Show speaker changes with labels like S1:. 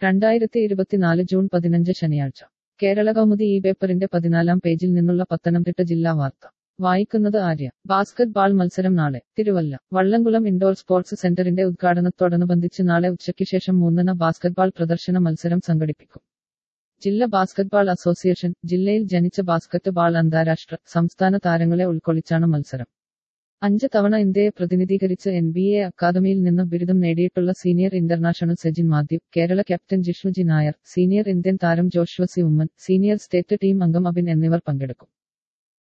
S1: രണ്ടായിരത്തി ഇരുപത്തിനാല് ജൂൺ പതിനഞ്ച് ശനിയാഴ്ച കേരള കൗമുദി ഈ പേപ്പറിന്റെ പതിനാലാം പേജിൽ നിന്നുള്ള പത്തനംതിട്ട ജില്ലാ വാർത്ത വായിക്കുന്നത് ആര്യ ബാസ്കറ്റ് ബാൾ മത്സരം നാളെ തിരുവല്ല വള്ളംകുളം ഇൻഡോർ സ്പോർട്സ് സെന്ററിന്റെ ഉദ്ഘാടനത്തോടനുബന്ധിച്ച് നാളെ ഉച്ചയ്ക്ക് ശേഷം മൂന്നിന് ബാസ്കറ്റ്ബാൾ പ്രദർശന മത്സരം സംഘടിപ്പിക്കും ജില്ലാ ബാസ്കറ്റ്ബാൾ അസോസിയേഷൻ ജില്ലയിൽ ജനിച്ച ബാസ്കറ്റ് ബാൾ അന്താരാഷ്ട്ര സംസ്ഥാന താരങ്ങളെ ഉൾക്കൊള്ളിച്ചാണ് മത്സരം അഞ്ച് തവണ ഇന്ത്യയെ പ്രതിനിധീകരിച്ച് എൻ ബി എ അക്കാദമിയിൽ നിന്ന് ബിരുദം നേടിയിട്ടുള്ള senior international Sajin Mathew Kerala captain Jishnuji Nair senior Indian താരം Joshua C Oommen senior state team അംഗം അബിൻ എന്നിവർ പങ്കെടുക്കും